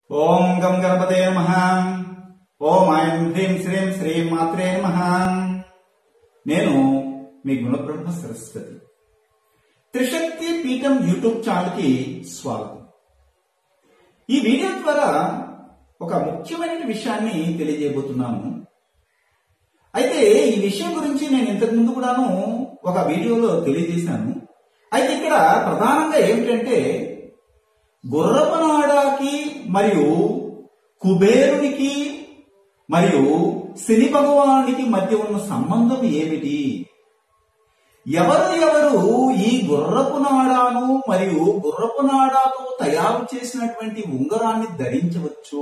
ఓం గం గణపతే నమ ఓం ఐం హ్రీం శ్రీం శ్రీం మాత్రే నమ నేను మీ గుణబ్రహ్మ సరస్వతి త్రిశక్తి పీఠం యూట్యూబ్ ఛానల్ కి స్వాగతం ఈ వీడియో ద్వారా ఒక ముఖ్యమైన విషయాన్ని తెలియజేయబోతున్నాను అయితే ఈ విషయం గురించి నేను ఇంతకు ముందు కూడాను ఒక వీడియోలో తెలియజేశాను అయితే ఇక్కడ ప్రధానంగా ఏమిటంటే గుర్రపనాడాకి మరియు కుబేరునికి మరియు శని భగవానునికి మధ్య ఉన్న సంబంధం ఏమిటి ఎవరు ఎవరు ఈ గుర్రపు నాడాను మరియు గుర్రపు నాడాతో తయారు చేసినటువంటి ఉంగరాన్ని ధరించవచ్చు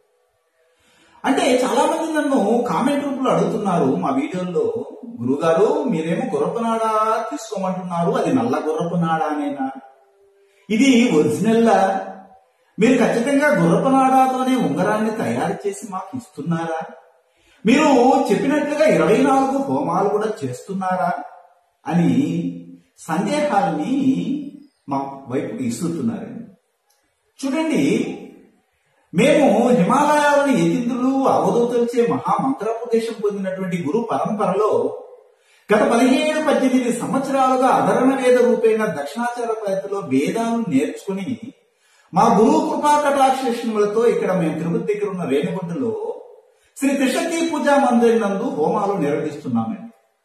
అంటే చాలా మంది నన్ను కామెంట్ రూపంలో అడుగుతున్నారు మా వీడియోల్లో గురుగారు మీరేమో గుర్రపు నాడా తీసుకోమంటున్నారు అది నల్ల గుర్రపు నాడానేనా ఇది ఒరిజినల్లా మీరు ఖచ్చితంగా గుర్రపు నాడాతోనే ఉంగరాన్ని తయారు చేసి మాకు ఇస్తున్నారా మీరు చెప్పినట్లుగా ఇరవై నాలుగు హోమాలు కూడా చేస్తున్నారా అని సందేహాల్ని మా వైపుకి ఇస్తున్నారండి చూడండి మేము హిమాలయాలని యతీంద్రులు అవధూతలచే మహామంత్రోపదేశం పొందినటువంటి గురు పరంపరలో గత పదిహేడు పద్దెనిమిది సంవత్సరాలుగా అధరణ వేద రూపేణ దక్షిణాచార పద్ధతిలో వేదాలను నేర్చుకుని మా గురువు కృపా కటాక్షములతో ఇక్కడ మేము తిరుపతి దగ్గర ఉన్న రేణుగుంటలో శ్రీ త్రిశక్తి పూజా మందిరం నందు హోమాలు నిర్వహిస్తున్నామండి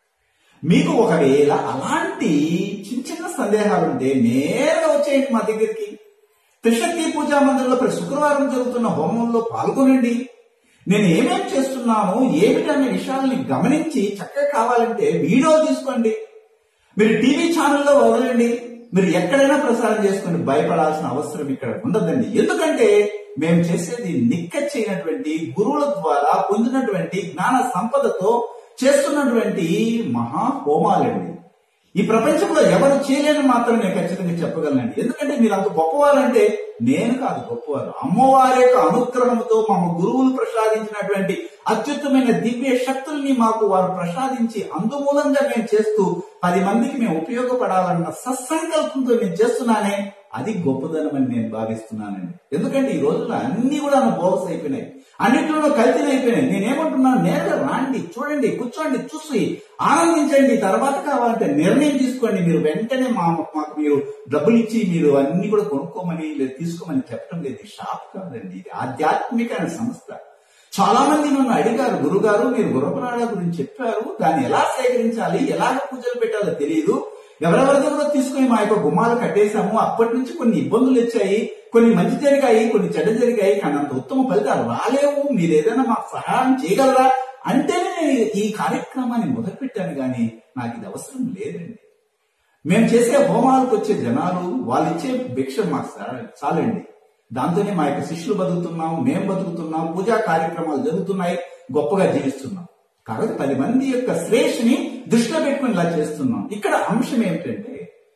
మీకు ఒకవేళ అలాంటి చిన్న చిన్న సందేహాలుంటే నేరుగా వచ్చేయండి మా దగ్గరికి త్రిశక్తి పూజా మందిరంలో ప్రతి శుక్రవారం జరుగుతున్న హోమంలో పాల్గొనండి నేను ఏమేం చేస్తున్నాను ఏమిటి అనే విషయాల్ని గమనించి చక్కగా కావాలంటే వీడియో తీసుకోండి మీరు టీవీ ఛానల్లో వదలండి మీరు ఎక్కడైనా ప్రసారం చేసుకోండి భయపడాల్సిన అవసరం ఇక్కడ ఉండదండి ఎందుకంటే మేము చేసేది నిక్కచ్చైనటువంటి గురువుల ద్వారా పొందినటువంటి జ్ఞాన సంపదతో చేస్తున్నటువంటి మహా హోమాలండి ఈ ప్రపంచంలో ఎవరు చేయలేని మాత్రం నేను ఖచ్చితంగా చెప్పగలనండి ఎందుకంటే మీరు అంత గొప్పవారంటే నేను కాదు గొప్పవారు అమ్మవారి యొక్క అనుగ్రహంతో మా గురువులు ప్రసాదించినటువంటి అత్యుత్తమైన దివ్య శక్తుల్ని మాకు వారు ప్రసాదించి అందుమూలంగా మేము చేస్తూ పది మందికి మేము ఉపయోగపడాలన్న సత్సంకల్పంతో నేను చేస్తున్నానే అది గొప్పదనం అని నేను భావిస్తున్నానండి ఎందుకంటే ఈ రోజుల్లో అన్ని కూడా బోగస్ అయిపోయినాయి అన్నింటిలో కల్తీలు అయిపోయినాయి నేనేమంటున్నాను నేరుగా రాండి చూడండి కూర్చోండి చూసి ఆనందించండి తర్వాత కావాలంటే నిర్ణయం తీసుకోండి మీరు వెంటనే మా మాకు మీరు డబ్బులు ఇచ్చి మీరు అన్ని కూడా కొనుక్కోమని లేదా తీసుకోమని చెప్పడం లేదు ఇది షాప్ కాదండి ఇది ఆధ్యాత్మిక సంస్థ చాలా మంది నన్ను అడిగారు గురుగారు మీరు గుర్రపురాడ గురించి చెప్పారు దాన్ని ఎలా సేకరించాలి ఎలాగ పూజలు పెట్టాలో తెలియదు ఎవరెవరిదో కూడా తీసుకుని మా యొక్క గుమ్మాలు కట్టేశాము అప్పటి నుంచి కొన్ని ఇబ్బందులు వచ్చాయి కొన్ని మంచి జరిగాయి కొన్ని చెడ్డ జరిగాయి కానీ అంత ఉత్తమ ఫలితాలు రాలేవు మీరు ఏదైనా మాకు సహాయం చేయగలరా అంటేనే నేను ఈ కార్యక్రమాన్ని మొదలుపెట్టాను కానీ నాకు ఇది అవసరం లేదండి మేము చేసే హోమాలకు వచ్చే జనాలు వాళ్ళు ఇచ్చే భిక్ష మాకు చా- చాలండి దాంతోనే మా యొక్క శిష్యులు బతుకుతున్నాం మేము బతుకుతున్నాం పూజా కార్యక్రమాలు జరుగుతున్నాయి గొప్పగా జీవిస్తున్నాం కాబట్టి పది మంది యొక్క శ్రేష్ని దృష్టిలో పెట్టుకుని ఇలా చేస్తున్నాం ఇక్కడ అంశం ఏమిటంటే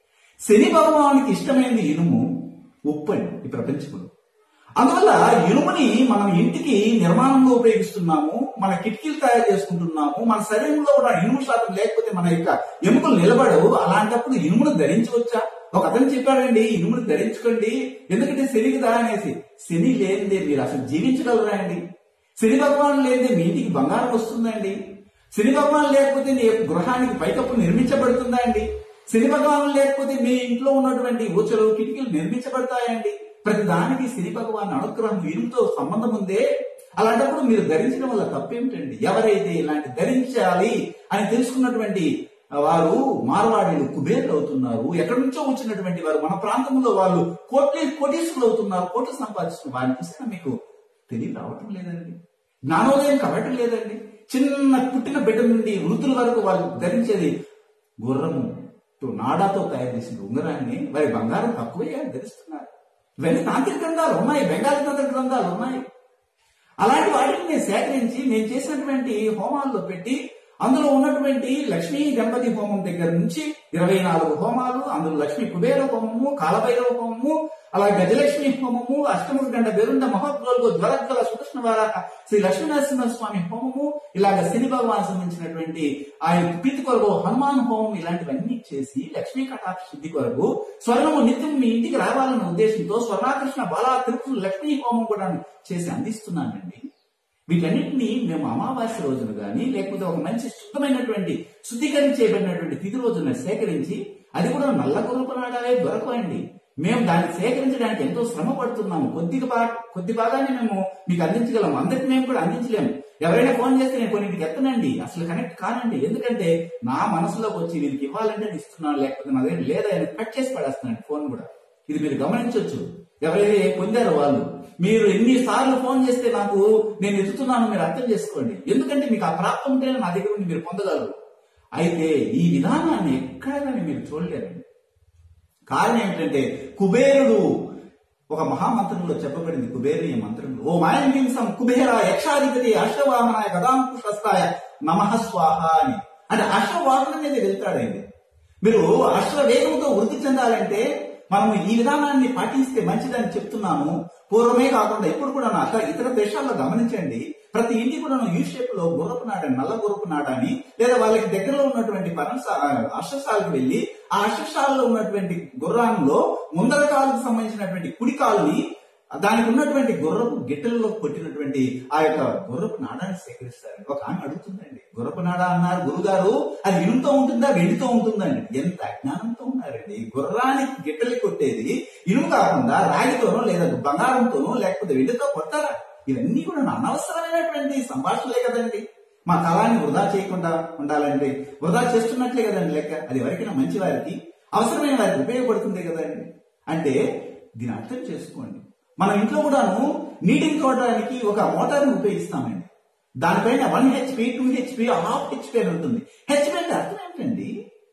శని భగవానికి ఇష్టమైనది ఇనుము ఉప్పు అండి ఈ ప్రపంచంలో అందువల్ల ఇనుముని మనం ఇంటికి నిర్మాణంలో ఉపయోగిస్తున్నాము మన కిటికీలు తయారు చేసుకుంటున్నాము మన శరీరంలో కూడా ఇనుము శాతం లేకపోతే మన యొక్క ఎముకలు నిలబడవు అలాంటప్పుడు ఇనుమును ధరించవచ్చా ఒక అతను చెప్పాడండి ఇనుమును ధరించుకోండి ఎందుకంటే శని కదా అనేసి శని లేనిదే మీరు అసలు జీవించగలరా అండి శని భగవాన్ లేనిదే మీ ఇంటికి బంగారం వస్తుందండి శని భగవాన్ లేకపోతే నీ యొక్క గృహానికి పైకప్పు నిర్మించబడుతుందా అండి శని భగవాన్ లేకపోతే మీ ఇంట్లో ఉన్నటువంటి ఊచలు కిటికీలు నిర్మించబడతాయండి ప్రతి దానికి శని భగవాన్ అనుగ్రహం ఇరుముతో సంబంధం ఉందే అలాంటప్పుడు మీరు ధరించడం వల్ల తప్పేమిటండి ఎవరైతే ఇలాంటి ధరించాలి అని తెలుసుకున్నటువంటి వారు మార్వాడీలు కుబేర్లు అవుతున్నారు ఎక్కడి నుంచో వచ్చినటువంటి వారు మన ప్రాంతంలో వాళ్ళు కోటి కోటీసులు అవుతున్నారు కోట్లు సంపాదిస్తున్నారు వారిని చూసినా మీకు తెలివి రావటం లేదండి జ్ఞానోదయం కావటం లేదండి చిన్న పుట్టిన బిడ్డ నుండి వృద్ధుల వరకు వాళ్ళు ధరించేది గుర్రము తో నాడాతో తయారు చేసిన ఉంగరాన్ని వారి బంగారం తక్కువే ధరిస్తున్నారు ఇవన్నీ తాంత్రిక గ్రంథాలు ఉన్నాయి బెంగాలీ తంత్ర గ్రంథాలు ఉన్నాయి అలాంటి వాటిని నేను సేకరించి నేను చేసినటువంటి హోమాల్లో పెట్టి అందులో ఉన్నటువంటి లక్ష్మీ గణపతి హోమం దగ్గర నుంచి ఇరవై నాలుగు హోమాలు అందులో లక్ష్మీ కుబేర హోమము కాలభైరవ హోమము అలాగే గజలక్ష్మి హోమము అష్టముఖ గండ బెరుండ మహోద్వల్గు జ్వరజ్వల సుకృష్ణ వారాహ శ్రీ లక్ష్మీనరసింహ స్వామి హోమము ఇలాగ శని భగవాన్ సంబంధించినటువంటి ఆయన ప్రీతి కొరకు హనుమాన్ హోమం ఇలాంటివన్నీ చేసి లక్ష్మీ కటాక్ష సిద్ధి కొరకు స్వర్ణము నిత్యం మీ ఇంటికి రావాలన్న ఉద్దేశంతో స్వర్ణాకృష్ణ బాలా తిరుపతి లక్ష్మీ హోమం కూడా చేసి అందిస్తున్నానండి వీటన్నిటిని మేము అమావాస్య రోజున గాని లేకపోతే ఒక మంచి శుద్ధమైనటువంటి శుద్ధీకరించేయబడినటువంటి తిథి రోజున సేకరించి అది కూడా నల్ల గురుపునాడాలే దొరకవండి మేము దాన్ని సేకరించడానికి ఎంతో శ్రమ పడుతున్నాము కొద్దిగా బా కొద్ది భాగాన్ని మేము మీకు అందించగలము అందరికి మేము కూడా అందించలేము ఎవరైనా ఫోన్ చేస్తే నేను కొన్నింటికి ఎత్తనండి అసలు కనెక్ట్ కానండి ఎందుకంటే నా మనసులోకి వచ్చి వీరికి ఇవ్వాలంటే నేను ఇస్తున్నాను లేకపోతే నా దగ్గర లేదా ఆయన కట్ చేసి పడేస్తున్నాను ఫోన్ కూడా ఇది మీరు గమనించవచ్చు ఎవరైతే పొందారో వాళ్ళు మీరు ఎన్ని సార్లు ఫోన్ చేస్తే నాకు నేను ఎత్తుతున్నాను మీరు అర్థం చేసుకోండి ఎందుకంటే మీకు ఆ ప్రాప్తం ఉంటేనే నా దగ్గర నుండి మీరు పొందగలరు అయితే ఈ విధానాన్ని ఎక్కడ కానీ మీరు చూడలేరండి కారణం ఏమిటంటే కుబేరుడు ఒక మహామంత్రంలో చెప్పబడింది కుబేరు ఈ మంత్రంలో ఓ మాయంసం కుబేర యక్షాధిపతి అశ్వవాహనాయ గదాంకుశస్తాయ నమః స్వాహ అని అంటే అశ్వవాహనం మీద వెళ్తాడండి మీరు అశ్వవేగంతో వృద్ధి చెందాలంటే మనం ఈ విధానాన్ని పాటిస్తే మంచిదని చెప్తున్నాను పూర్వమే కాకుండా ఇప్పుడు కూడా నా అక్కడ ఇతర దేశాల్లో గమనించండి ప్రతి ఇంటి కూడా యూ షేప్ లో గుర్రపు నాడ నల్ల గుర్రపు నాడ అని లేదా వాళ్ళకి దగ్గరలో ఉన్నటువంటి పరమశా అశ్వశాలకు వెళ్లి ఆ అశ్వశాలలో ఉన్నటువంటి గుర్రాల్లో ముందర కాలుకు సంబంధించినటువంటి కుడి కాలుని దానికి ఉన్నటువంటి గుర్రపు గిట్టెలలో కొట్టినటువంటి ఆ యొక్క గుర్రపు నాడాన్ని సేకరిస్తారు ఒక ఆమె అడుగుతుందండి గుర్రపు నాడ అన్నారు గురుగారు అది ఇనుముతో ఉంటుందా వెండితో ఉంటుందండి ఎంత అజ్ఞానంతో ఉన్నారండి గుర్రానికి గిట్టెలు కొట్టేది ఇనుము కాకుండా రాగితోనో లేదా బంగారంతోనో లేకపోతే వెండితో కొడతారా ఇవన్నీ కూడా అనవసరమైనటువంటి సంభాషణలే కదండి మా కాలాన్ని వృధా చేయకుండా ఉండాలండి వృధా చేస్తున్నట్లే కదండి లెక్క అది ఎవరికైనా మంచి వారికి అవసరమైన వారికి ఉపయోగపడుతుంది కదండి అంటే దీని అర్థం చేసుకోండి మన ఇంట్లో కూడాను నీటిని తోడడానికి ఒక మోటార్ని ఉపయోగిస్తామండి దానిపైన one HP two HP half HP అని ఉంటుంది హెచ్పి అంటే అర్థం ఏంటండి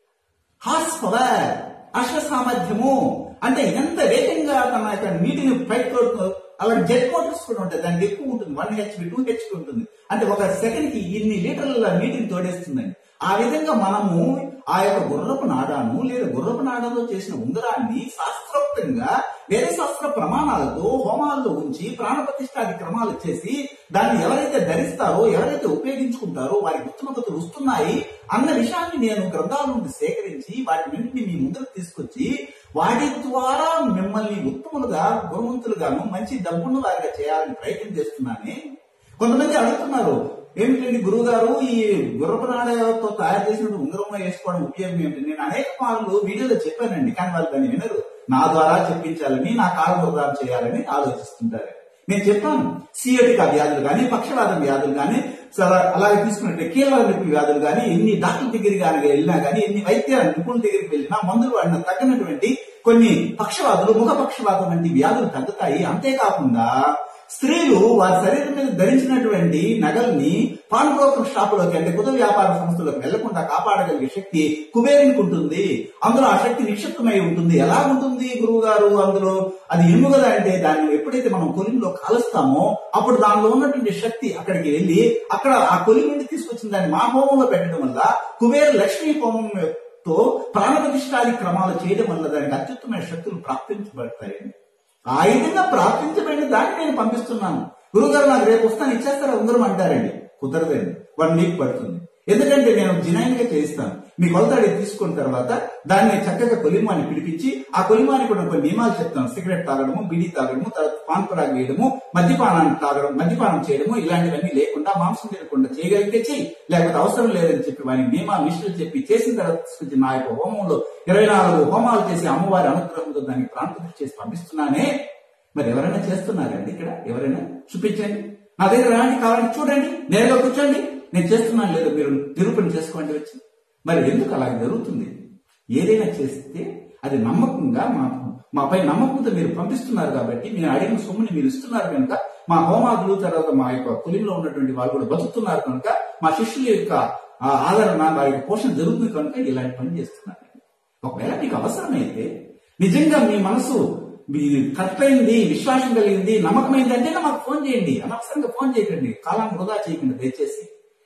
హార్స్ పవర్ అశ్వ సామర్థ్యము అంటే ఎంత వేగంగా తన యొక్క నీటిని పైకి తోడుతూ అలాగే జెట్ మోటార్స్ కూడా ఉంటాయి దానికి ఎక్కువ ఉంటుంది వన్ హెచ్పి టూ హెచ్పి ఉంటుంది అంటే ఒక సెకండ్ కి ఇన్ని లీటర్ల నీటిని తోడేస్తుందండి ఆ విధంగా మనము ఆ యొక్క గుర్రపు నాడాను లేదా గుర్రపు నాడలో చేసిన ఉంగరాన్ని శాస్త్రోక్తంగా వేరే శాస్త్ర ప్రమాణాలతో హోమాల్లో ఉంచి ప్రాణప్రతిష్ఠాది క్రమాలు చేసి దాన్ని ఎవరైతే ధరిస్తారో ఎవరైతే ఉపయోగించుకుంటారో వారికి ఉత్తమగతులు వస్తున్నాయి అన్న విషయాన్ని నేను గ్రంథాల నుండి సేకరించి వాటి నుండి మీ ముందుకు తీసుకొచ్చి వాటి ద్వారా మిమ్మల్ని ఉత్తములుగా గుణవంతులుగాను మంచి డబ్బును వారిగా చేయాలని ప్రయత్నం చేస్తున్నానే కొంతమంది అడుగుతున్నారు ఏమిటండి గురువు గారు ఈ గుర్రపు నాడతో తయారు చేసిన ఉంగరంలో వేసుకోవడం ఉపయోగం ఏమిటి నేను అనేక మార్లు వీడియోలో చెప్పానండి కానీ వాళ్ళు దాన్ని వినరు నా ద్వారా చెప్పించాలని నా కాలం ప్రోగ్రామ్ చేయాలని ఆలోచిస్తుంటారు నేను చెప్పాను సియోటికా వ్యాధులు కానీ పక్షవాదం వ్యాధులు కానీ అలాగే తీసుకున్నట్టే కీళ్ళ నొప్పి వ్యాధులు కానీ ఎన్ని డాక్టర్ దగ్గరికి కానీ వెళ్ళినా కానీ ఎన్ని వైద్య నిపుణుల దగ్గరికి వెళ్ళినా మందులు వాడిన తగ్గినటువంటి కొన్ని పక్షవాదులు ముఖ పక్షవాతం వంటి వ్యాధులు తగ్గుతాయి అంతేకాకుండా స్త్రీలు వారి శరీరం మీద ధరించినటువంటి నగల్ని పాన్ బ్రోకర్ షాపులోకి అంటే కుద వ్యాపార సంస్థలకు వెళ్లకుండా కాపాడగలిగే శక్తి కుబేరునికి ఉంటుంది అందులో ఆ శక్తి నిక్షిప్తమై ఉంటుంది ఎలా ఉంటుంది గురువు గారు అందులో అది ఇనుము కదా అంటే దాన్ని ఎప్పుడైతే మనం కొలిమిలో కాలుస్తామో అప్పుడు దానిలో ఉన్నటువంటి శక్తి అక్కడికి వెళ్ళి అక్కడ ఆ కొలిమి నుండి తీసుకొచ్చిన దాన్ని మా హోమంలో పెట్టడం వల్ల కుబేర లక్ష్మీ హోమం తో ప్రాణప్రతిష్టాది క్రమాలు చేయడం వల్ల దానికి అత్యుత్తమైన శక్తులు ప్రాప్తించబడతాయండి ఆ విధంగా ప్రార్థించబడిన దాన్ని నేను పంపిస్తున్నాను గురుగారు నాకు రేపు వస్తాను ఇచ్చేస్తారా ఉంగరం అంటారండి కుదరదండి వన్ వీక్ పడుతుంది ఎందుకంటే నేను జినైన్ గా చేయిస్తాను మీ కొలతాడి తీసుకున్న తర్వాత దాన్ని చక్కగా కొలిమాని పిలిపించి ఆ కొలిమాని కూడా కొన్ని నియమాలు చెప్తాను సిగరెట్ తాగడము బిడి తాగడము తర్వాత పాన్ పరాగ్ వేయడము మద్యపానాన్ని తాగడం మద్యపానం చేయడము ఇలాంటివన్నీ లేకుండా మాంసం తినకుండా చేయగలిగితే చెయ్యి లేకపోతే అవసరం లేదని చెప్పి వారికి నియమాలు నిష్ఠలు చెప్పి చేసిన తర్వాత తీసుకొచ్చి నా యొక్క హోమంలో ఇరవై నాలుగు హోమాలు చేసి అమ్మవారి అనుగ్రహంతో దానికి ప్రాంతం చేసి పంపిస్తున్నానే మరి ఎవరైనా చేస్తున్నారండి ఇక్కడ ఎవరైనా చూపించండి నా దగ్గర రాండి కావాలని చూడండి నేరుగా కూర్చోండి నేను చేస్తున్నాను లేదు మీరు నిరూపణ చేసుకోండి వచ్చి మరి ఎందుకు అలా జరుగుతుంది ఏదైనా చేస్తే అది నమ్మకంగా మా మాపై నమ్మకంతో మీరు పంపిస్తున్నారు కాబట్టి మీరు అడిగిన సొమ్ముని మీరు ఇస్తున్నారు కనుక మా హోమాదులు తర్వాత మా యొక్క కులిలో ఉన్నటువంటి వాళ్ళు కూడా బతుకుతున్నారు కనుక మా శిష్యుల యొక్క ఆ ఆదరణ వారి యొక్క పోషణ జరుగుతుంది కనుక ఇలాంటి పని చేస్తున్నారు ఒకవేళ మీకు అవసరమైతే నిజంగా మీ మనసు మీది కరెక్ట్ అయింది విశ్వాసం కలిగింది నమ్మకమైంది అంటే మాకు ఫోన్ చేయండి అనవసరంగా ఫోన్ చేయకండి కాలం వృధా చేయకండి దయచేసి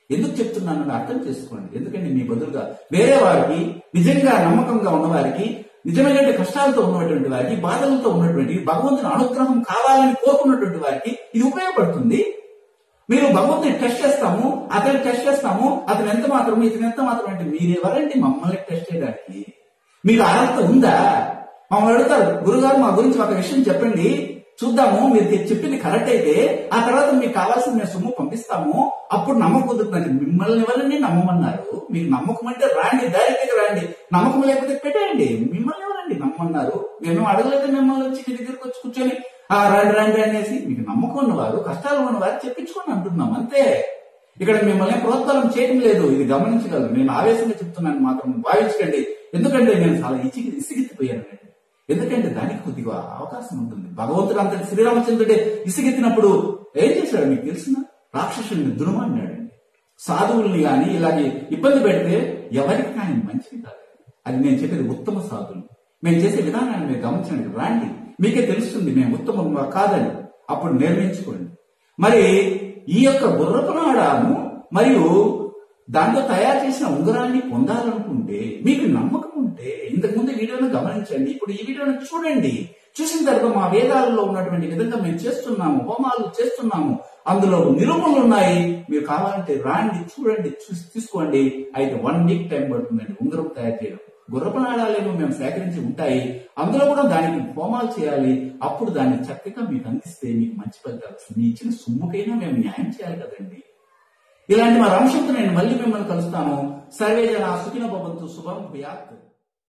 ఎందుకు చెప్తున్నానని అర్థం చేసుకోండి ఎందుకంటే మీ బదులుగా వేరే వారికి నిజంగా నమ్మకంగా ఉన్న వారికి నిజమైన కష్టాలతో ఉన్నటువంటి వారికి బాధలతో ఉన్నటువంటి భగవంతుని అనుగ్రహం కావాలని కోరుకున్నటువంటి వారికి ఇది ఉపయోగపడుతుంది మీరు భగవంతుని టెస్ట్ చేస్తాము అతన్ని టెస్ట్ చేస్తాము అతను ఎంత మాత్రం ఇతను ఎంత మాత్రం అంటే మీరెవరండి మమ్మల్ని టెస్ట్ చేయడానికి మీకు అర్హత ఉందా మమ్మల్ని అడుగుతారు గురుగారు మా గురించి ఒక విషయం చెప్పండి చూద్దాము మీరు చెప్పింది కరెక్ట్ అయితే ఆ తర్వాత మీకు కావాల్సిన మేము సొమ్ము పంపిస్తాము అప్పుడు నమ్మకం కుదురుతుంది మిమ్మల్ని ఎవరిని నమ్మమన్నారు మీకు నమ్మకం అంటే రాండి డైరెక్ట్ గా రాండి నమ్మకం లేకపోతే పెట్టేయండి మిమ్మల్ని ఎవరండి నమ్మన్నారు మేము అడగలేదు మిమ్మల్ని వచ్చి మీ దగ్గరికి వచ్చి కూర్చొని ఆ రండి రండి అనేసి మీకు నమ్మకం ఉన్నవారు కష్టాలు ఉన్నవారు చెప్పించుకొని అంటున్నాం అంతే ఇక్కడ మిమ్మల్ని ప్రోత్సాహం చేయడం లేదు ఇది గమనించగలరు నేను ఆవేశంగా చెప్తున్నాను మాత్రం భావించకండి ఎందుకంటే నేను చాలా ఇచ్చి ఇసిగెత్తిపోయాను ఎందుకంటే దానికి కొద్దిగా అవకాశం ఉంటుంది భగవంతుడు అంతటి శ్రీరామచంద్రుడే ఇసిగెత్తినప్పుడు ఏం చేశాడు మీకు తెలిసిన రాక్షసుడిని దుర్మాడినాడండి సాధువుల్ని గాని ఇలాగే ఇబ్బంది పెడితే ఎవరికి కానీ మంచిది కాదు అది నేను చెప్పేది ఉత్తమ సాధువులు మేము చేసే విధానాన్ని మీరు గమనించండి రాండి మీకే తెలుస్తుంది మేము ఉత్తమం కాదని అప్పుడు నిర్ణయించుకోండి మరి ఈ యొక్క గుర్రపునాడాను మరియు దాంతో తయారు చేసిన ఉంగరాన్ని పొందాలనుకుంటే మీకు నమ్మకం ఉంటే ఇంతకు ముందు వీడియోను గమనించండి ఇప్పుడు ఈ వీడియోను చూడండి చూసిన తర్వాత మా వేదాలలో ఉన్నటువంటి విధంగా మేము చేస్తున్నాము హోమాలు చేస్తున్నాము అందులో నిరూపణలు ఉన్నాయి మీరు కావాలంటే రాండి చూడండి చూసి తీసుకోండి అయితే వన్ వీక్ టైం పడుతుందండి ఉంగరం తయారు చేయడం గుర్రపు నాడాలేమో మేము సేకరించి ఉంటాయి అందులో కూడా దానికి హోమాలు చేయాలి అప్పుడు దాన్ని చక్కగా మీకు అందిస్తే మీకు మంచి ఫలితాలు వస్తుంది. మీ ఇచ్చిన సొమ్ముకైనా మేము న్యాయం చేయాలి కదండి ఇలాంటి మా అంశంతో నేను మళ్ళీ మిమ్మల్ని కలుస్తాను సర్వే జన సుఖిన భవంతు శుభం భయాత్